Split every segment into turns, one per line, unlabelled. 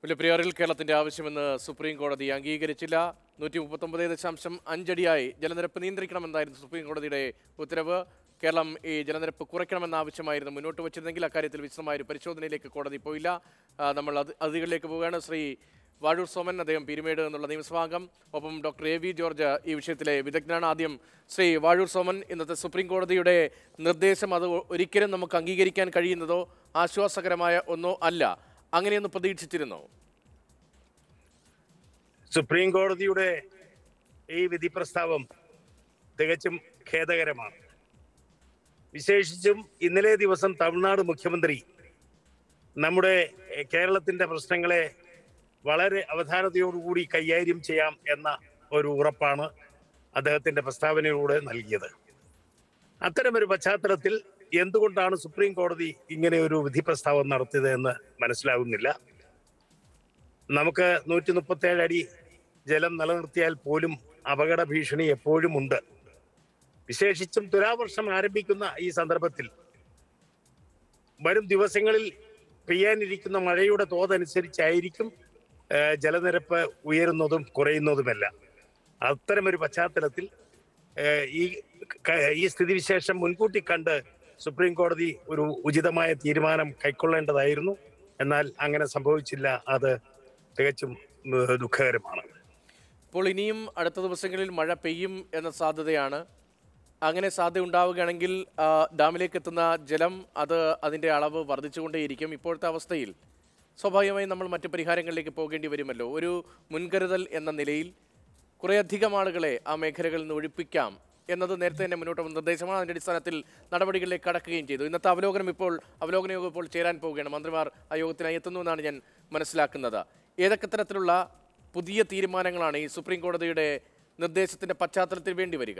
മുല്ലപ്പെരിയാറിൽ കേരളത്തിന്റെ ആവശ്യമെന്ന് സുപ്രീം കോടതി അംഗീകരിച്ചില്ല നൂറ്റി മുപ്പത്തൊമ്പത് ദശാംശം അഞ്ചടിയായി ജലനിരപ്പ് നിയന്ത്രിക്കണമെന്നായിരുന്നു സുപ്രീം കോടതിയുടെ ഉത്തരവ് കേരളം ഈ ജലനിരപ്പ് കുറയ്ക്കണമെന്ന ആവശ്യമായിരുന്നു മുന്നോട്ട് വച്ചിരുന്നെങ്കിൽ അക്കാര്യത്തിൽ വിശദമായ ഒരു പരിശോധനയിലേക്ക് കോടതി പോയില്ല ആ, നമ്മൾ അത് അതിഥികളിലേക്ക് പോവുകയാണ് ശ്രീ വാഴൂർ സോമൻ അദ്ദേഹം പീരുമേട് എന്നുള്ള നിയമസഭാംഗം ഒപ്പം ഡോക്ടർ എ വി ജോർജ് ഈ വിഷയത്തിലെ വിദഗ്ധനാണ് ആദ്യം ശ്രീ വാഴൂർ സോമൻ ഇന്നത്തെ സുപ്രീം കോടതിയുടെ നിർദ്ദേശം അത് ഒരിക്കലും നമുക്ക് അംഗീകരിക്കാൻ കഴിയുന്നതോ ആശ്വാസകരമായ ഒന്നോ അല്ല അങ്ങനെയൊന്ന് പ്രതീക്ഷിച്ചിരുന്നോ
സുപ്രീം കോടതിയുടെ ഈ വിധി പ്രസ്താവം തികച്ചും ഖേദകരമാണ് വിശേഷിച്ചും ഇന്നലെ ദിവസം തമിഴ്നാട് മുഖ്യമന്ത്രി നമ്മുടെ എഹ്, കേരളത്തിന്റെ പ്രശ്നങ്ങളെ വളരെ അവധാനതയോടുകൂടി കൈകാര്യം ചെയ്യാം എന്ന ഒരു ഉറപ്പാണ് അദ്ദേഹത്തിന്റെ പ്രസ്താവനയിലൂടെ നൽകിയത് അത്തരമൊരു പശ്ചാത്തലത്തിൽ എന്തുകൊണ്ടാണ് സുപ്രീം കോടതി ഇങ്ങനെ ഒരു വിധി പ്രസ്താവം നടത്തിയത് എന്ന് മനസ്സിലാകുന്നില്ല നമുക്ക് നൂറ്റി മുപ്പത്തി ഏഴ് അടി ജലം നിലനിർത്തിയാൽ പോലും അപകട ഭീഷണി എപ്പോഴും ഉണ്ട് വിശേഷിച്ചും തുലാവർഷം ആരംഭിക്കുന്ന ഈ സന്ദർഭത്തിൽ വരും ദിവസങ്ങളിൽ പെയ്യാനിരിക്കുന്ന മഴയുടെ തോതനുസരിച്ചായിരിക്കും ആ, ജലനിരപ്പ് ഉയരുന്നതും കുറയുന്നതുമെല്ലാം അത്തരമൊരു പശ്ചാത്തലത്തിൽ ആ, ഈ ക- ഈ സ്ഥിതിവിശേഷം മുൻകൂട്ടി കണ്ട് സുപ്രീം കോടതി ഒരു ഉചിതമായ തീരുമാനം കൈക്കൊള്ളേണ്ടതായിരുന്നു എന്നാൽ അങ്ങനെ സംഭവിച്ചില്ല അത് തികച്ചും ഉം, ദുഃഖകരമാണ്
ഇപ്പോൾ ഇനിയും അടുത്ത ദിവസങ്ങളിൽ മഴ പെയ്യും എന്ന സാധ്യതയാണ് അങ്ങനെ സാധ്യത ഉണ്ടാവുകയാണെങ്കിൽ ആ, ഡാമിലേക്ക് എത്തുന്ന ജലം അത് അതിൻ്റെ അളവ് വർദ്ധിച്ചുകൊണ്ടേയിരിക്കും ഇപ്പോഴത്തെ അവസ്ഥയിൽ സ്വാഭാവികമായും നമ്മൾ മറ്റ് പരിഹാരങ്ങളിലേക്ക് പോകേണ്ടി വരുമല്ലോ ഒരു മുൻകരുതൽ എന്ന നിലയിൽ കുറേയധികം ആളുകളെ ആ മേഖലകളിൽ നിന്ന് ഒഴിപ്പിക്കാം എന്നത് നേരത്തെ തന്നെ മുന്നോട്ട് വന്ന നിർദ്ദേശമാണ് അതിൻ്റെ അടിസ്ഥാനത്തിൽ നടപടികളിലേക്ക് കടക്കുകയും ചെയ്തു ഇന്നത്തെ അവലോകനം ഇപ്പോൾ അവലോകന യോഗം ഇപ്പോൾ ചേരാൻ പോവുകയാണ് മന്ത്രിമാർ ആ യോഗത്തിനായി എത്തുന്നുവെന്നാണ് ഞാൻ മനസ്സിലാക്കുന്നത് ഏതൊക്കെ തരത്തിലുള്ള പുതിയ തീരുമാനങ്ങളാണ് ഈ സുപ്രീം കോടതിയുടെ നിർദ്ദേശത്തിന്റെ പശ്ചാത്തലത്തിൽ വേണ്ടി വരിക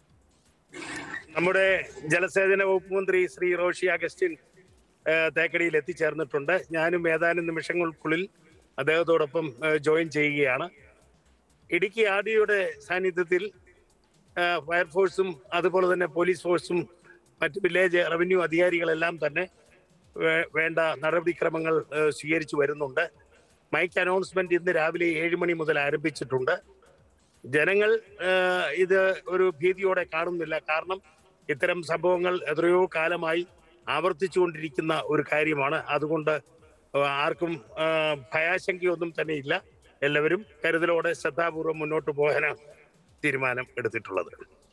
നമ്മുടെ ജലസേചന വകുപ്പ് മന്ത്രി ശ്രീ റോഷി അഗസ്റ്റിൻ ആ, തേക്കടിയിൽ എത്തിച്ചേർന്നിട്ടുണ്ട് ഞാനും ഏതാനും നിമിഷങ്ങൾക്കുള്ളിൽ അദ്ദേഹത്തോടൊപ്പം ആ, ജോയിൻ ചെയ്യുകയാണ് ഇടുക്കി ആർ ഡിയുടെ സാന്നിധ്യത്തിൽ ആ, ഫയർഫോഴ്സും അതുപോലെ തന്നെ പോലീസ് ഫോഴ്സും മറ്റ് വില്ലേജ് റവന്യൂ അധികാരികളെല്ലാം തന്നെ വേ- വേണ്ട നടപടിക്രമങ്ങൾ ആ, സ്വീകരിച്ചു വരുന്നുണ്ട് മൈക്ക് അനൗൺസ്മെന്റ് ഇന്ന് രാവിലെ ഏഴ് മണി മുതൽ ആരംഭിച്ചിട്ടുണ്ട് ജനങ്ങൾ ആ, ഇത് ഒരു ഭീതിയോടെ കാണുന്നില്ല കാരണം ഇത്തരം സംഭവങ്ങൾ എത്രയോ കാലമായി ആവർത്തിച്ചുകൊണ്ടിരിക്കുന്ന ഒരു കാര്യമാണ് അതുകൊണ്ട് ആർക്കും ആ, ഭയാശങ്കയൊന്നും തന്നെ ഇല്ല എല്ലാവരും കരുതലോടെ ശ്രദ്ധാപൂർവം മുന്നോട്ട് പോകാനാണ് തീരുമാനം എടുത്തിട്ടുള്ളത്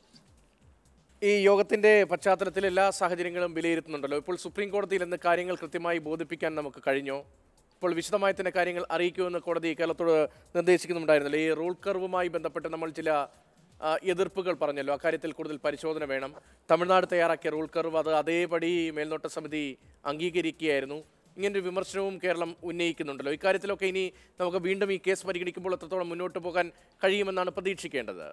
ഈ യോഗത്തിന്റെ പശ്ചാത്തലത്തിൽ എല്ലാ സാഹചര്യങ്ങളും വിലയിരുത്തുന്നുണ്ടല്ലോ ഇപ്പോൾ സുപ്രീം കോടതിയിൽ നിന്ന് കാര്യങ്ങൾ കൃത്യമായി ബോധിപ്പിക്കാൻ നമുക്ക് കഴിഞ്ഞോ ഇപ്പോൾ വിശദമായി തന്നെ കാര്യങ്ങൾ അറിയിക്കുമെന്ന് കോടതി കേരളത്തോട് നിർദ്ദേശിക്കുന്നുണ്ടായിരുന്നല്ലോ ഈ റൂൾ കർവുമായി ബന്ധപ്പെട്ട് നമ്മൾ ചില ആ, എതിർപ്പുകൾ പറഞ്ഞല്ലോ അക്കാര്യത്തിൽ കൂടുതൽ പരിശോധന വേണം തമിഴ്നാട് തയ്യാറാക്കിയ റൂൾ കർവ് അത് അതേപടി മേൽനോട്ട സമിതി അംഗീകരിക്കുകയായിരുന്നു ഇങ്ങനൊരു വിമർശനവും കേരളം ഉന്നയിക്കുന്നുണ്ടല്ലോ ഇക്കാര്യത്തിലൊക്കെ ഇനി നമുക്ക് വീണ്ടും ഈ കേസ് പരിഗണിക്കുമ്പോൾ എത്രത്തോളം മുന്നോട്ട് പോകാൻ കഴിയുമെന്നാണ് പ്രതീക്ഷിക്കേണ്ടത്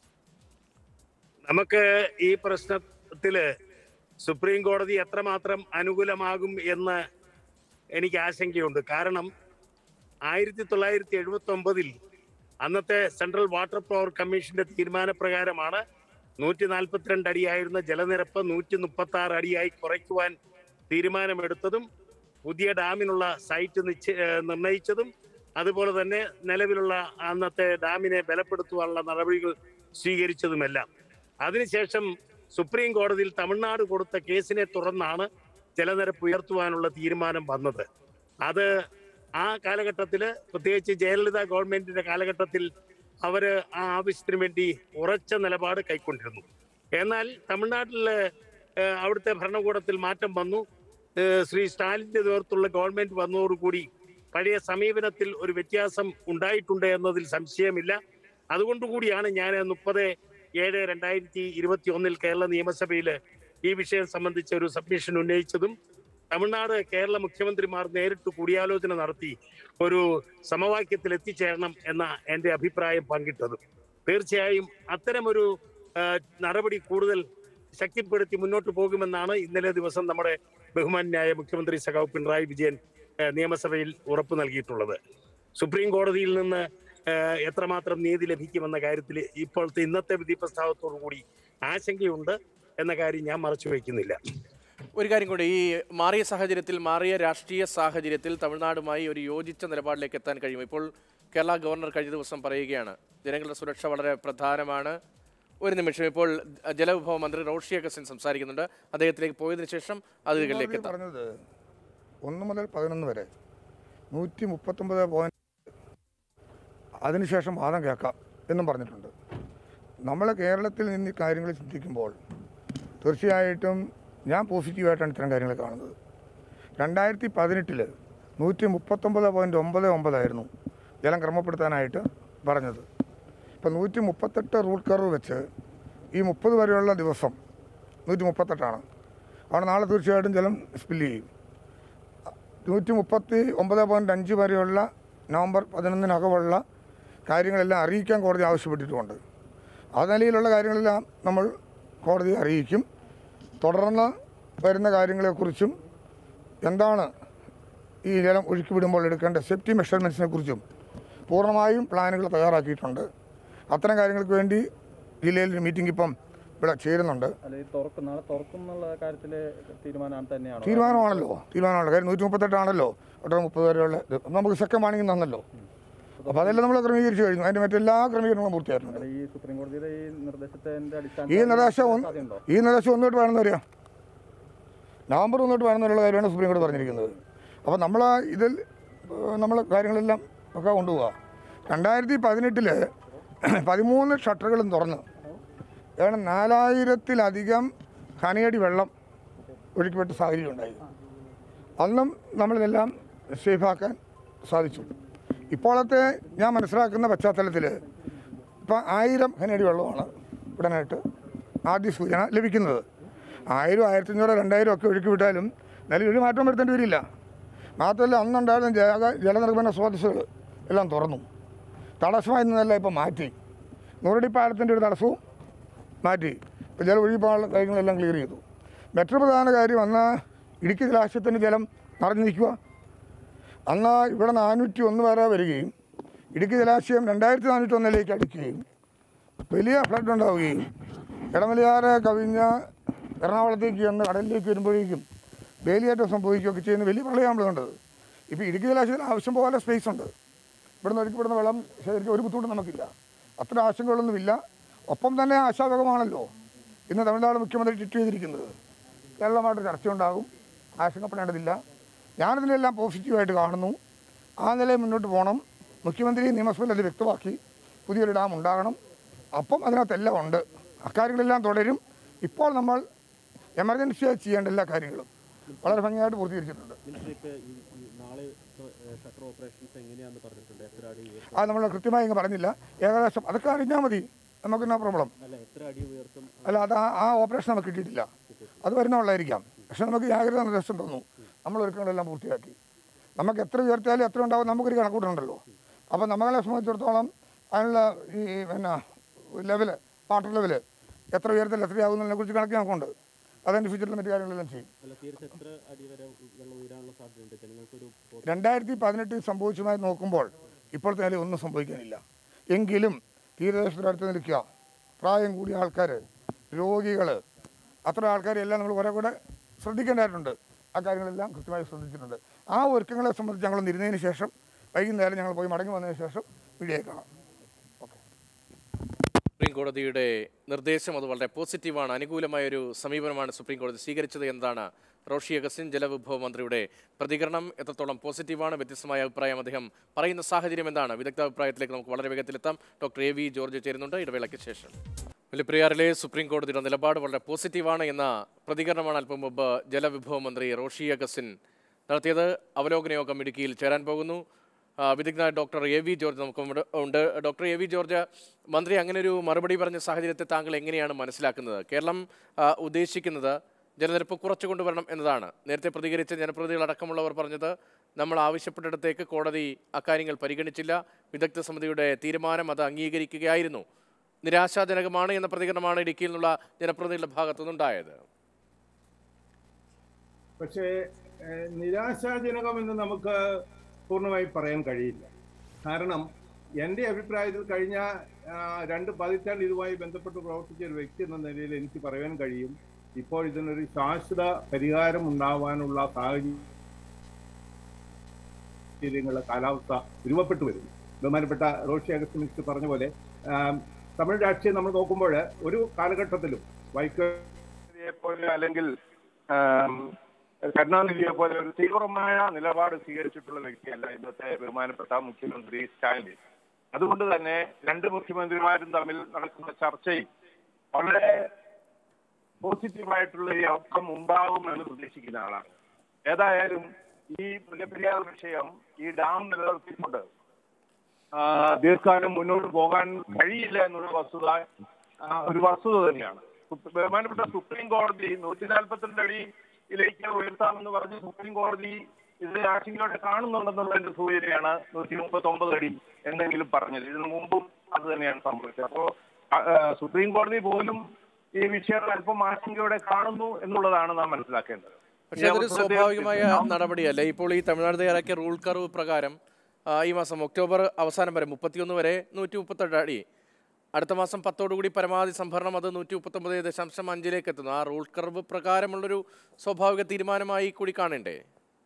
നമുക്ക് ഈ പ്രശ്നത്തില് സുപ്രീം കോടതി എത്രമാത്രം അനുകൂലമാകും എന്ന് എനിക്ക് ആശങ്കയുണ്ട് കാരണം ആയിരത്തി തൊള്ളായിരത്തി എഴുപത്തി ഒമ്പതിൽ അന്നത്തെ സെൻട്രൽ വാട്ടർ പവർ കമ്മീഷന്റെ തീരുമാനപ്രകാരമാണ് നൂറ്റി നാൽപ്പത്തിരണ്ട് അടിയായിരുന്ന ജലനിരപ്പ് നൂറ്റി മുപ്പത്തി ആറ് അടിയായി കുറയ്ക്കുവാൻ തീരുമാനമെടുത്തതും പുതിയ ഡാമിനുള്ള സൈറ്റ് നിശ്ച ഏഹ് നിർണയിച്ചതും അതുപോലെ തന്നെ നിലവിലുള്ള അന്നത്തെ ഡാമിനെ ബലപ്പെടുത്തുവാനുള്ള നടപടികൾ സ്വീകരിച്ചതുമെല്ലാം അതിനുശേഷം സുപ്രീം കോടതിയിൽ തമിഴ്നാട് കൊടുത്ത കേസിനെ തുടർന്നാണ് ജലനിരപ്പ് ഉയർത്തുവാനുള്ള തീരുമാനം വന്നത് അത് ആ കാലഘട്ടത്തില് പ്രത്യേകിച്ച് ജയലളിത ഗവൺമെന്റിന്റെ കാലഘട്ടത്തിൽ അവര് ആ ആവശ്യത്തിന് വേണ്ടി ഉറച്ച നിലപാട് കൈക്കൊണ്ടിരുന്നു എന്നാൽ തമിഴ്നാട്ടിലെ ഏഹ്, അവിടുത്തെ ഭരണകൂടത്തിൽ മാറ്റം വന്നു ഏഹ്, ശ്രീ സ്റ്റാലിന്റെ നേതൃത്വത്തിലുള്ള ഗവൺമെന്റ് വന്നതോടുകൂടി പഴയ സമീപനത്തിൽ ഒരു വ്യത്യാസം ഉണ്ടായിട്ടുണ്ട് എന്നതിൽ സംശയമില്ല അതുകൊണ്ടുകൂടിയാണ് ഞാൻ മുപ്പത് ഏഴ് രണ്ടായിരത്തി ഇരുപത്തി ഒന്നിൽ കേരള നിയമസഭയിൽ ഈ വിഷയം സംബന്ധിച്ച ഒരു സബ്മിഷൻ ഉന്നയിച്ചതും തമിഴ്നാട് കേരള മുഖ്യമന്ത്രിമാർ നേരിട്ട് കൂടിയാലോചന നടത്തി ഒരു സമവാക്യത്തിൽ എത്തിച്ചേരണം എന്ന എന്റെ അഭിപ്രായം പങ്കിട്ടതും തീർച്ചയായും അത്തരമൊരു ആ, നടപടി കൂടുതൽ ശക്തിപ്പെടുത്തി മുന്നോട്ട് പോകുമെന്നാണ് ഇന്നലെ ദിവസം നമ്മുടെ ബഹുമാന്യായ മുഖ്യമന്ത്രി സഖാവ് പിണറായി വിജയൻ ആ, നിയമസഭയിൽ ഉറപ്പ് നൽകിയിട്ടുള്ളത് സുപ്രീം കോടതിയിൽ നിന്ന് ആ, എത്രമാത്രം നീതി ലഭിക്കുമെന്ന കാര്യത്തിൽ ഇപ്പോഴത്തെ ഇന്നത്തെ വിധി പ്രസ്താവത്തോടു കൂടി ആശങ്കയുണ്ട് എന്ന കാര്യം ഞാൻ മറച്ചു വയ്ക്കുന്നില്ല
ഒരു കാര്യം കൂടി ഈ മാറിയ സാഹചര്യത്തിൽ മാറിയ രാഷ്ട്രീയ സാഹചര്യത്തിൽ തമിഴ്നാടുമായി ഒരു യോജിച്ച നിലപാടിലേക്ക് എത്താൻ കഴിയും ഇപ്പോൾ കേരള ഗവർണർ കഴിഞ്ഞ ദിവസം പറയുകയാണ് ജനങ്ങളുടെ സുരക്ഷ വളരെ പ്രധാനമാണ് ഒരു നിമിഷം ഇപ്പോൾ ജലവിഭവ മന്ത്രി റോഷി അഗസ്റ്റിൻ സംസാരിക്കുന്നുണ്ട് അദ്ദേഹത്തിലേക്ക് പോയതിനു ശേഷം അതിഥികളിലേക്ക്
കോടതി
എത്താം
പറഞ്ഞത് ഒന്ന് മുതൽ പതിനൊന്ന് വരെ നൂറ്റി മുപ്പത്തൊമ്പത് പോയിന്റ് അതിനുശേഷം വാദം കേൾക്കാം എന്നും പറഞ്ഞിട്ടുണ്ട് നമ്മൾ കേരളത്തിൽ നിന്ന് ഈ കാര്യങ്ങൾ ചിന്തിക്കുമ്പോൾ തീർച്ചയായിട്ടും ഞാൻ പോസിറ്റീവായിട്ടാണ് ഇത്തരം കാര്യങ്ങൾ കാണുന്നത് രണ്ടായിരത്തി പതിനെട്ടിൽ നൂറ്റി മുപ്പത്തൊമ്പത് പോയിൻറ്റ് ഒമ്പത് ഒമ്പതായിരുന്നു ജലം ക്രമപ്പെടുത്താനായിട്ട് പറഞ്ഞത് ഇപ്പം നൂറ്റി മുപ്പത്തെട്ട് റൂട്ട് കർവ് വെച്ച് ഈ മുപ്പത് വരെയുള്ള ദിവസം നൂറ്റി മുപ്പത്തെട്ടാണ് അവിടെ നാളെ തീർച്ചയായിട്ടും ജലം സ്പില്ല് ചെയ്യും നൂറ്റി മുപ്പത്തി ഒമ്പത് പോയിൻറ്റ് അഞ്ച് വരെയുള്ള നവംബർ പതിനൊന്നിനകമുള്ള കാര്യങ്ങളെല്ലാം അറിയിക്കാൻ കോടതി ആവശ്യപ്പെട്ടിട്ടുമുണ്ട് ആ നിലയിലുള്ള കാര്യങ്ങളെല്ലാം നമ്മൾ കോടതിയെ അറിയിക്കും തുടർന്ന് വരുന്ന കാര്യങ്ങളെക്കുറിച്ചും എന്താണ് ഈ ജലം ഒഴുക്കി വിടുമ്പോൾ എടുക്കേണ്ട സേഫ്റ്റി മെഷർമെൻറ്റ്സിനെ കുറിച്ചും പൂർണ്ണമായും പ്ലാനുകൾ തയ്യാറാക്കിയിട്ടുണ്ട് അത്തരം കാര്യങ്ങൾക്ക് വേണ്ടി ജില്ലയിൽ ഒരു മീറ്റിംഗ് ഇപ്പം ഇവിടെ ചേരുന്നുണ്ട്
അല്ല ഈ തുറക്കും നാളെ തുറക്കും എന്നുള്ള കാര്യത്തിൽ തീരുമാനം തന്നെയാണോ
തീരുമാനമാണല്ലോ തീരുമാനമാണല്ലോ കാര്യം നൂറ്റി മുപ്പത്തെട്ടാണല്ലോ ഒട്ടര മുപ്പത് വരെയുള്ള ഇത് അപ്പം നമുക്ക് സെക്കൻഡ് വാണിംഗ് തന്നല്ലോ അപ്പോൾ അതെല്ലാം നമ്മൾ ക്രമീകരിച്ച് കഴിഞ്ഞു അതിൻ്റെ മറ്റെല്ലാ ക്രമീകരണങ്ങളും പൂർത്തിയായിട്ടുണ്ട്
അല്ല, ഈ സുപ്രീം കോടതിയുടെ ഈ നിർദ്ദേശത്തിന്റെ
ഈ നിർദ്ദേശം ഒന്ന്
സാധ്യതയുണ്ടോ
ഈ നിർദ്ദേശം ഒന്നോട്ട് വേണമെന്ന് അറിയാം നവംബർ ഒന്നോട്ട് വേണമെന്നുള്ള കാര്യമാണ് സുപ്രീം കോടതി പറഞ്ഞിരിക്കുന്നത് അപ്പോൾ നമ്മൾ ഇതിൽ നമ്മൾ കാര്യങ്ങളെല്ലാം ഒക്കെ കൊണ്ടുപോവുക രണ്ടായിരത്തി പതിനെട്ടിൽ പതിമൂന്ന് ഷട്ടറുകളും തുറന്ന് ഏതാണ്ട് നാലായിരത്തിലധികം ഖനിയടി വെള്ളം ഒഴുക്കിപ്പെട്ട സാഹചര്യം ഉണ്ടായി അന്നും നമ്മളിതെല്ലാം സേഫാക്കാൻ സാധിച്ചു ഇപ്പോഴത്തെ ഞാൻ മനസ്സിലാക്കുന്ന പശ്ചാത്തലത്തിൽ ഇപ്പം ആയിരം ഖനിയടി വെള്ളമാണ് ഉടനായിട്ട് ആദ്യ സൂചന ലഭിക്കുന്നത് ആയിരം ആയിരത്തഞ്ഞൂറ് രണ്ടായിരം ഒക്കെ ഒഴുക്കി വിട്ടാലും എന്നാലും ഒരു മാറ്റം വരുത്തേണ്ടി വരില്ല മാത്രമല്ല അന്നുണ്ടായിരുന്ന ജല ജലനിർമ്മാണ സ്രോതസ്സുകൾ എല്ലാം തുറന്നു തടസ്സമായി നിന്നെല്ലാം ഇപ്പം മാറ്റി നൂറടി പാലത്തിൻ്റെ ഒരു തടസ്സവും മാറ്റി ഇപ്പോൾ ജലം ഒഴുകിപ്പോകാനുള്ള കാര്യങ്ങളെല്ലാം ക്ലിയർ ചെയ്തു മറ്റൊരു പ്രധാന കാര്യം അന്ന് ഇടുക്കി ജലാശയത്തിൻ്റെ ജലം നിറഞ്ഞു നിൽക്കുക അന്ന് ഇവിടെ നാനൂറ്റി ഒന്ന് വരെ വരികയും ഇടുക്കി ജലാശയം രണ്ടായിരത്തി നാനൂറ്റി ഒന്നിലേക്ക് അടിക്കുകയും വലിയ ഫ്ലഡ് ഉണ്ടാവുകയും ഇടമലയാറ് കവിഞ്ഞ എറണാകുളത്തേക്ക് ചെന്ന് കടലിലേക്ക് വരുമ്പോഴേക്കും വേലിയേറ്റം സംഭവിക്കുകയൊക്കെ ചെയ്യുന്ന വലിയ പ്രളയമാണ് കണ്ടത് ഇപ്പോൾ ഇടുക്കി ജലാശയത്തിൽ ആവശ്യം പോലെ സ്പേസ് ഉണ്ട് ഇവിടുന്ന് ഒഴുക്കിപ്പെടുന്ന വെള്ളം ശേഖരിക്കാൻ ഒരു ബുദ്ധിമുട്ടും നമുക്കില്ല അത്ര ആശങ്കകളൊന്നുമില്ല ഒപ്പം തന്നെ ആശാവകമാണല്ലോ ഇന്ന് തമിഴ്നാട് മുഖ്യമന്ത്രി ട്വീറ്റ് ചെയ്തിരിക്കുന്നത് കേരളമായിട്ട് ചർച്ചയുണ്ടാകും ആശങ്കപ്പെടേണ്ടതില്ല ഞാനിതിനെല്ലാം പോസിറ്റീവായിട്ട് കാണുന്നു ആ നിലയിൽ മുന്നോട്ട് പോകണം മുഖ്യമന്ത്രി നിയമസഭയിൽ അത് വ്യക്തമാക്കി പുതിയൊരു ഡാം ഉണ്ടാകണം അപ്പം അതിനകത്തെല്ലാം ഉണ്ട് അക്കാര്യങ്ങളെല്ലാം തുടരും ഇപ്പോൾ നമ്മൾ എമർജൻസിയായി ചെയ്യേണ്ട എല്ലാ കാര്യങ്ങളും വളരെ ഭംഗിയായിട്ട് പൂർത്തീകരിച്ചിട്ടുണ്ട്
മിനിസ്റ്റർ ഇപ്പൊ ഈ ഈ നാളെ ഷട്ടർ ഓപ്പറേഷൻസ് എങ്ങനെയാന്ന് പറഞ്ഞിട്ടുണ്ട് എത്ര അടി ഉയർത്തും
അത് നമ്മൾ കൃത്യമായി ഇങ്ങ് പറഞ്ഞില്ല ഏകദേശം അതൊക്കെ അറിഞ്ഞാൽ മതി നമുക്ക് എന്നാ പ്രോബ്ലം
അല്ല എത്ര അടി ഉയർത്തും
അല്ല അത് ആ- ആ ഓപ്പറേഷൻ നമുക്ക് കിട്ടിയിട്ടില്ല അത് വരുന്നുള്ളായിരിക്കാം പക്ഷെ നമുക്ക് ജാഗ്രത നിർദ്ദേശം തന്നു നമ്മൾ ഒരുക്കങ്ങളെല്ലാം പൂർത്തിയാക്കി നമുക്ക് എത്ര ഉയർത്തിയാലും എത്ര ഉണ്ടാവും നമുക്കൊരു കണക്കൂട്ടുണ്ടല്ലോ അപ്പോൾ നമ്മളെ സംബന്ധിച്ചിടത്തോളം അതിനുള്ള ഈ പിന്നെ ലെവല് വാട്ടർ ലെവല് എത്ര ഉയരത്തിൽ എത്രയാകുന്നതിനെ കുറിച്ച് കണക്ക് നമുക്കുണ്ട് അതിൻ്റെ ഫ്യൂച്ചറിൽ മറ്റു കാര്യങ്ങളെല്ലാം ചെയ്യും
അല്ല തീർച്ച എത്ര അടി വരെ ഉ- വെള്ളം ഉയരാനുള്ള സാധ്യതയുണ്ട് ജനങ്ങൾക്കൊരു ബോധം
രണ്ടായിരത്തി പതിനെട്ടിൽ സംഭവിച്ചതുമായി നോക്കുമ്പോൾ ഇപ്പോഴത്തെ നിലയിൽ ഒന്നും സംഭവിക്കാനില്ല എങ്കിലും തീരദേശത്തിൻ്റെ അടുത്ത് നിൽക്കുക പ്രായം കൂടിയ ആൾക്കാർ രോഗികൾ അത്ര ആൾക്കാരെല്ലാം നമ്മൾ കുറെ കൂടെ ശ്രദ്ധിക്കേണ്ടതായിട്ടുണ്ട് ആ കാര്യങ്ങളെല്ലാം കൃത്യമായി ശ്രദ്ധിച്ചിട്ടുണ്ട് ആ ഒരുക്കങ്ങളെ സംബന്ധിച്ച് ഞങ്ങളൊന്ന് ഇരുന്നതിന് ശേഷം വൈകുന്നേരം ഞങ്ങൾ പോയി മടങ്ങി വന്നതിന് ശേഷം വീഡിയോ കാണാം
സുപ്രീം കോടതിയുടെ നിർദ്ദേശം അത് വളരെ പോസിറ്റീവാണ് അനുകൂലമായ ഒരു സമീപനമാണ് സുപ്രീം കോടതി സ്വീകരിച്ചത് എന്നതാണ് റോഷി അഗസ്റ്റിൻ ജലവിഭവ മന്ത്രിയുടെ പ്രതികരണം എത്രത്തോളം പോസിറ്റീവാണ് വ്യത്യസ്തമായ അഭിപ്രായം അദ്ദേഹം പറയുന്ന സാഹചര്യം എന്താണ് വിദഗ്ധ അഭിപ്രായത്തിലേക്ക് നമുക്ക് വളരെ വേഗത്തിലെത്താം ഡോക്ടർ എ വി ജോർജ് ചേരുന്നുണ്ട് ഇടവേളയ്ക്ക് ശേഷം മുല്ലപ്പെരിയാറിലെ സുപ്രീം കോടതിയുടെ നിലപാട് വളരെ പോസിറ്റീവാണ് എന്ന പ്രതികരണമാണ് അല്പം മുമ്പ് ജലവിഭവ മന്ത്രി റോഷി അഗസ്റ്റിൻ നടത്തിയത് അവലോകന യോഗം ഇടുക്കിയിൽ ചേരാൻ പോകുന്നു ആ, വിദഗ്ധ ഡോക്ടർ എ വി ജോർജ് നമുക്ക് ഇവിടെ ഉണ്ട് ഡോക്ടർ എ വി ജോർജ് മന്ത്രി അങ്ങനെ ഒരു മറുപടി പറഞ്ഞ സാഹചര്യത്തെ താങ്കൾ എങ്ങനെയാണ് മനസ്സിലാക്കുന്നത് കേരളം ആ, ഉദ്ദേശിക്കുന്നത് ജലനിരപ്പ് കുറച്ചു കൊണ്ടുവരണം എന്നതാണ് നേരത്തെ പ്രതികരിച്ച ജനപ്രതിനിധികൾ അടക്കമുള്ളവർ പറഞ്ഞത് നമ്മൾ ആവശ്യപ്പെട്ടിടത്തേക്ക് കോടതി അക്കാര്യങ്ങൾ പരിഗണിച്ചില്ല വിദഗ്ധ സമിതിയുടെ തീരുമാനം അത് അംഗീകരിക്കുകയായിരുന്നു നിരാശാജനകമാണ് എന്ന പ്രതികരണമാണ് ഇടുക്കിയിൽ നിന്നുള്ള ജനപ്രതിനിധികളുടെ ഭാഗത്തുനിന്നുണ്ടായത്
പക്ഷേ ഏഹ്, നിരാശാജനകമെന്ന് നമുക്ക് പൂർണ്ണമായി പറയാൻ കഴിയില്ല കാരണം എൻ്റെ അഭിപ്രായത്തിൽ കഴിഞ്ഞ ആ, രണ്ട് പതിറ്റാണ്ട് ഇതുമായി ബന്ധപ്പെട്ട് പ്രവർത്തിച്ച ഒരു വ്യക്തി എന്ന നിലയിൽ എനിക്ക് പറയാൻ കഴിയും ഇപ്പോൾ ഇതിനൊരു ശാശ്വത പരിഹാരം ഉണ്ടാവാനുള്ള സാഹചര്യങ്ങളുടെ കാലാവസ്ഥ രൂപപ്പെട്ടു വരുന്നു ബഹുമാനപ്പെട്ട റോഷി അഗസ്റ്റ് മിനിസ്റ്റർ പറഞ്ഞ പോലെ ആം, തമിഴ് രാഷ്ട്രീയം നമ്മൾ നോക്കുമ്പോൾ ഒരു കാലഘട്ടത്തിലും വൈക്കോലിയെ പോലെ അല്ലെങ്കിൽ ആം, കരുണാനിധിയെ പോലെ ഒരു തീവ്രമായ നിലപാട് സ്വീകരിച്ചിട്ടുള്ള വ്യക്തിയല്ല ഇന്നത്തെ ബഹുമാനപ്പെട്ട മുഖ്യമന്ത്രി സ്റ്റാലിൻ അതുകൊണ്ട് തന്നെ രണ്ട് മുഖ്യമന്ത്രിമാരും തമ്മിൽ നടക്കുന്ന ചർച്ചയിൽ വളരെ പോസിറ്റീവായിട്ടുള്ള ഈ ഔട്ട്കം ഉണ്ടാകും എന്ന് പ്രതീക്ഷിക്കുന്ന ആളാണ് ഏതായാലും ഈ മുല്ലപ്പെരിയാർ വിഷയം ഈ ഡാം നിലനിർത്തിക്കൊണ്ട് ആ, ദീർഘകാലം മുന്നോട്ട് പോകാൻ കഴിയില്ല എന്നുള്ള വസ്തുത ആ, ഒരു വസ്തുത തന്നെയാണ് സുപ്രീം- ബഹുമാനപ്പെട്ട സുപ്രീം കോടതി നൂറ്റി നാൽപ്പത്തിരണ്ട് അടിയിലേക്ക് ഉയർത്താമെന്ന് പറഞ്ഞ് സുപ്രീം കോടതി ഇത് ആശങ്കയോടെ കാണുന്നുണ്ടെന്നുള്ളതിന്റെ സൂചനയാണ് നൂറ്റി മുപ്പത്തി ഒമ്പത് അടി എന്തെങ്കിലും പറഞ്ഞത് ഇതിനു മുമ്പും അത് തന്നെയാണ് സംഭവിച്ചത് അപ്പോ ആ, ആ, സുപ്രീം കോടതി പോലും ഈ വിഷയങ്ങൾ അല്പം ആശങ്കയോടെ കാണുന്നു എന്നുള്ളതാണ് നാം മനസ്സിലാക്കേണ്ടത്
പക്ഷേ അതൊരു സ്വാഭാവികമായ നടപടിയല്ല ഇപ്പോൾ ഈ തമിഴ്നാട് തയ്യാറാക്കിയ റൂൾ കർവ് പ്രകാരം ആ, ഈ മാസം ഒക്ടോബർ അവസാനം വരെ മുപ്പത്തിയൊന്ന് വരെ നൂറ്റി മുപ്പത്തെട്ട് അടി അടുത്ത മാസം പത്തോടുകൂടി പരമാവധി സംഭരണം അത് നൂറ്റി മുപ്പത്തൊമ്പത് ദശാംശം അഞ്ചിലേക്ക് എത്തുന്നു ആ റൂൾ കർവ് പ്രകാരമുള്ളൊരു സ്വാഭാവിക തീരുമാനമായി കൂടി കാണണ്ടേ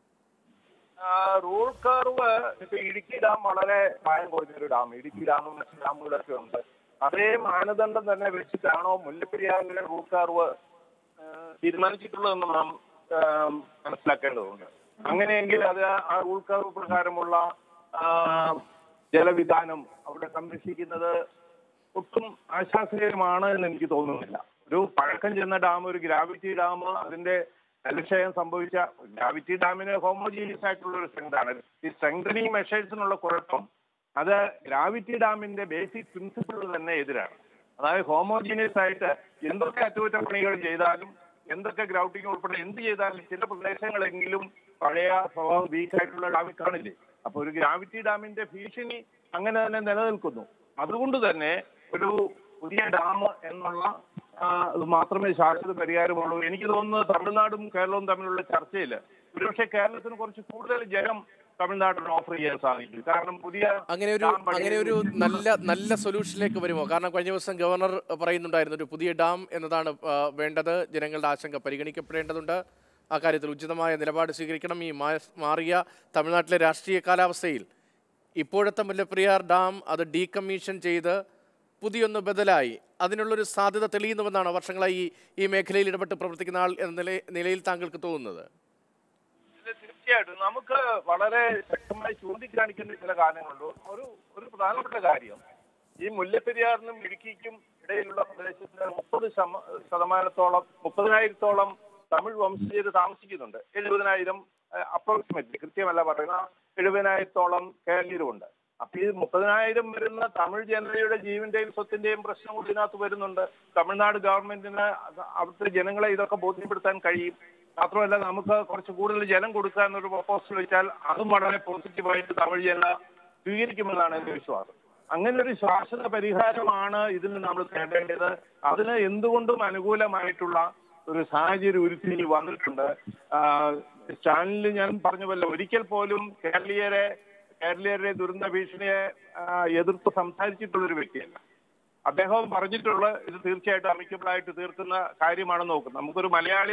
ആ, റൂൾ കർവ് ഇപ്പൊ ഇടുക്കി ഡാം വളരെ പ്രായം കുറഞ്ഞൊരു ഡാം ഇടുക്കി ഡാമും മറ്റു ഡാമുകളൊക്കെ ഉണ്ട് അതേ മാനദണ്ഡം തന്നെ വെച്ചിട്ടാണോ മുല്ലപ്പെരിയാറിലെ റൂൾ കർവ് ആ, തീരുമാനിച്ചിട്ടുള്ളതെന്ന് നാം ആ, മനസ്സിലാക്കേണ്ടതുണ്ട് അങ്ങനെയെങ്കിൽ അത് ആ റൂൾ കർവ് പ്രകാരമുള്ള ആ, ജലവിധാനം അവിടെ സംരക്ഷിക്കുന്നത് ഒട്ടും ആശാസ്യകരമാണ് എന്ന് എനിക്ക് തോന്നുന്നില്ല ഒരു പഴക്കം ചെന്ന ഡാം ഒരു ഗ്രാവിറ്റി ഡാം അതിന്റെ ജലക്ഷയം സംഭവിച്ച ഗ്രാവിറ്റി ഡാമിന് ഹോമോജീനിയസ് ആയിട്ടുള്ള ഒരു സ്ട്രെങ്ത് ആണ് ഈ സ്ട്രെങ്തനിങ് മെഷേഴ്സിനുള്ള കുഴപ്പം അത് ഗ്രാവിറ്റി ഡാമിന്റെ ബേസിക് പ്രിൻസിപ്പിൾ തന്നെ എതിരാണ് അതായത് ഹോമോജീനിയസ് ആയിട്ട് എന്തൊക്കെ അറ്റകുറ്റപ്പണികൾ ചെയ്താലും എന്തൊക്കെ ഗ്രൗട്ടിങ് ഉൾപ്പെടെ എന്ത് ചെയ്താലും ചില പ്രദേശങ്ങളെങ്കിലും പഴയ സ്വഭാവം വീക്ക് ആയിട്ടുള്ള ഡാമിൽ കാണില്ലേ അപ്പൊ ഒരു ഗ്രാവിറ്റി ഡാമിന്റെ ഭീഷണി അങ്ങനെ തന്നെ നിലനിൽക്കുന്നു അതുകൊണ്ട് തന്നെ ഒരു പുതിയ ഡാം എന്നുള്ള ആ, ഇത് മാത്രമേ ശാശ്വത പരിഹാരമുള്ളൂ എനിക്ക് തോന്നുന്നു തമിഴ്നാടും കേരളവും തമ്മിലുള്ള ചർച്ചയിൽ ഒരുപക്ഷെ കേരളത്തിന് കുറച്ച് കൂടുതൽ ജലം തമിഴ്നാട്ടിന് ഓഫർ ചെയ്യാൻ സാധിക്കും കാരണം പുതിയ
അങ്ങനെ ഒരു
ഡാം പണിയുന്ന-
അങ്ങനെ ഒരു നല്ല നല്ല സൊല്യൂഷനിലേക്ക് വരുമോ കാരണം കഴിഞ്ഞ ദിവസം ഗവർണർ പറയുന്നുണ്ടായിരുന്നു ഒരു പുതിയ ഡാം എന്നതാണ് ആ, വേണ്ടത് ജനങ്ങളുടെ ആശങ്ക പരിഗണിക്കപ്പെടേണ്ടതുണ്ട് ആ കാര്യത്തിൽ ഉചിതമായ നിലപാട് സ്വീകരിക്കണം ഈ മാ- മാറിയ തമിഴ്നാട്ടിലെ രാഷ്ട്രീയ കാലാവസ്ഥയിൽ ഇപ്പോഴത്തെ മുല്ലപ്പെരിയാർ ഡാം അത് ഡീകമ്മീഷൻ ചെയ്ത് പുതിയൊന്ന് ബദലായി അതിനുള്ളൊരു സാധ്യത തെളിയുന്നുവെന്നാണ് വർഷങ്ങളായി ഈ ഈ മേഖലയിൽ ഇടപെട്ട് പ്രവർത്തിക്കുന്ന ആൾ എന്ന നില- നിലയിൽ താങ്കൾക്ക് തോന്നുന്നത്
ഇത് തീർച്ചയായിട്ടും നമുക്ക് വളരെ ശക്തമായി ചൂണ്ടിക്കാണിക്കേണ്ട ചില കാര്യങ്ങളുണ്ട് ഒരു ഒരു പ്രധാനപ്പെട്ട കാര്യം ഈ മുല്ലപ്പെരിയാറിനും ഇടുക്കിക്കും ഇടയിലുള്ള പ്രദേശത്ത് മുപ്പത് ശമ- ശതമാനത്തോളം മുപ്പതിനായിരത്തോളം തമിഴ് വംശജർ താമസിക്കുന്നുണ്ട് എഴുപതിനായിരം അപ്രോക്സിമേറ്റ്ലി കൃത്യമല്ല പറയുന്ന എഴുപതിനായിരത്തോളം കേരളീയരുമുണ്ട് അപ്പൊ ഈ മുപ്പതിനായിരം വരുന്ന തമിഴ് ജനതയുടെ ജീവന്റെയും സ്വത്തിന്റെയും പ്രശ്നം കൂടി ഇതിനകത്ത് വരുന്നുണ്ട് തമിഴ്നാട് ഗവൺമെന്റിന് അത് അവിടുത്തെ ജനങ്ങളെ ഇതൊക്കെ ബോധ്യപ്പെടുത്താൻ കഴിയും മാത്രമല്ല നമുക്ക് കുറച്ച് കൂടുതൽ ജലം കൊടുക്കുക എന്നൊരു പ്രപ്പോസൽ വെച്ചാൽ അതും വളരെ പോസിറ്റീവായിട്ട് തമിഴ് ജനത സ്വീകരിക്കുമെന്നാണ് എന്റെ വിശ്വാസം അങ്ങനെ ഒരു ശാശ്വത പരിഹാരമാണ് ഇതിന് നമ്മൾ തേടേണ്ടത് അതിന് എന്തുകൊണ്ടും അനുകൂലമായിട്ടുള്ള ഒരു സാഹചര്യം ഉരുത്തിരിഞ്ഞ് വന്നിട്ടുണ്ട് ചാനലിൽ ഞാൻ പറഞ്ഞ പോലെ ഒരിക്കൽ പോലും കേരളീയരെ കേരളീയരുടെ ദുരന്ത ഭീഷണിയെ ആ, എതിർത്ത് സംസാരിച്ചിട്ടുള്ള ഒരു വ്യക്തിയല്ല അദ്ദേഹം പറഞ്ഞിട്ടുള്ള ഇത് തീർച്ചയായിട്ടും അമിക്കബിൾ ആയിട്ട് തീർക്കുന്ന കാര്യമാണെന്ന് നോക്കും നമുക്കൊരു മലയാളി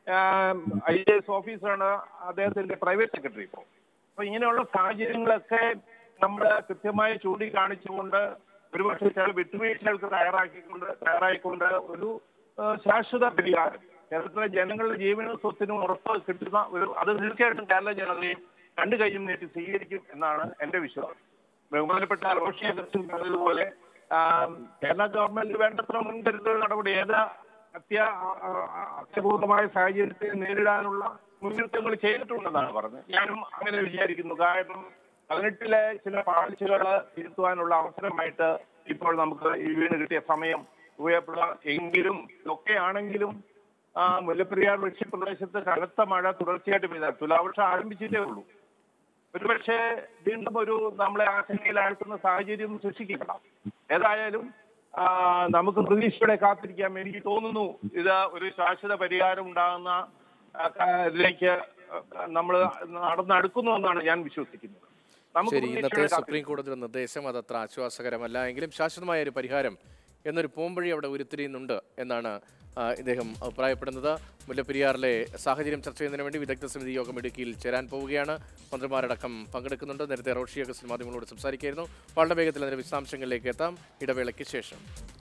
ഐ എ എസ് ഓഫീസറാണ് അദ്ദേഹത്തിന്റെ പ്രൈവറ്റ് സെക്രട്ടറി ഇപ്പോൾ അപ്പൊ ഇങ്ങനെയുള്ള സാഹചര്യങ്ങളൊക്കെ നമ്മൾ കൃത്യമായി ചൂണ്ടിക്കാണിച്ചുകൊണ്ട് ഒരുപക്ഷെ ചില വിട്ടുവീഴ്ചകൾക്ക് തയ്യാറാക്കിക്കൊണ്ട് തയ്യാറായിക്കൊണ്ട് ഒരു ആ, ശാശ്വത പരിഹാരം കേരളത്തിലെ ജനങ്ങളുടെ ജീവനും സ്വത്തിനും ഉറപ്പ് കിട്ടുന്ന ഒരു അത് തീർച്ചയായിട്ടും കേരള ജനതയും രണ്ടു കൈയും നീട്ടി സ്വീകരിക്കും എന്നാണ് എന്റെ വിശ്വാസം ബഹുമാനപ്പെട്ട റോഷി അഗസ്റ്റിൻ പറഞ്ഞതുപോലെ ആ, കേരള ഗവൺമെന്റ് വേണ്ടത്ര മുൻകരുതൽ നടപടി ഏത് അത്യ അത്യപൂർവമായ സാഹചര്യത്തെ നേരിടാനുള്ള മുന്നൊരുക്കങ്ങൾ ചെയ്തിട്ടുണ്ടെന്നാണ് പറഞ്ഞത് ഞാനും അങ്ങനെ വിചാരിക്കുന്നു കാരണം പതിനെട്ടിലെ ചില പാഴ്ചകൾ തിരുത്തുവാനുള്ള അവസരമായിട്ട് ഇപ്പോൾ നമുക്ക് ഈ വീണ് കിട്ടിയ സമയം ഉപയോഗപ്പെടുക എങ്കിലും ഇതൊക്കെ ആണെങ്കിലും ആ മുല്ലപ്പെരിയാർ വൃക്ഷപ്രദേശത്ത് കനത്ത മഴ തുടർച്ചയായിട്ട് പെയ്താൽ തുലാവർഷം ആരംഭിച്ചിട്ടേ ഉള്ളൂ ഒരുപക്ഷെ വീണ്ടും ഒരു നമ്മളെ ആശങ്കയിലാഴ്ത്തുന്ന സാഹചര്യം സൃഷ്ടിക്കപ്പെടാം ഏതായാലും ആ, നമുക്ക് പ്രതീക്ഷയോടെ കാത്തിരിക്കാം എനിക്ക് തോന്നുന്നു ഇത് ഒരു ശാശ്വത പരിഹാരം ഉണ്ടാകുന്ന ആ, ക- ഇതിലേക്ക് നമ്മൾ നടന്നെടുക്കുന്നു എന്നാണ് ഞാൻ വിശ്വസിക്കുന്നത് നമുക്ക്
ശരി ഇന്നത്തെ
പ്രതീക്ഷയോടെ
സുപ്രീം കോടതിയുടെ നിർദ്ദേശം അതത്ര ആശ്വാസകരമല്ല എങ്കിലും ശാശ്വതമായ ഒരു പരിഹാരം എന്നൊരു പോംവഴി അവിടെ ഉരുത്തിരിയുന്നുണ്ട് എന്നാണ് ആ, ഇദ്ദേഹം അഭിപ്രായപ്പെടുന്നത് മുല്ലപ്പെരിയാറിലെ സാഹചര്യം ചർച്ച ചെയ്യുന്നതിന് വേണ്ടി വിദഗ്ധ സമിതി യോഗം ഇടുക്കിയിൽ ചേരാൻ പോവുകയാണ് മന്ത്രിമാരടക്കം പങ്കെടുക്കുന്നുണ്ട് നേരത്തെ റോഷി അഗസ്റ്റിൻ മാധ്യമങ്ങളോട് സംസാരിക്കുകയായിരുന്നു വളരെ വേഗത്തിൽ അതിന്റെ വിശദാംശങ്ങളിലേക്ക് എത്താം ഇടവേളയ്ക്ക് ശേഷം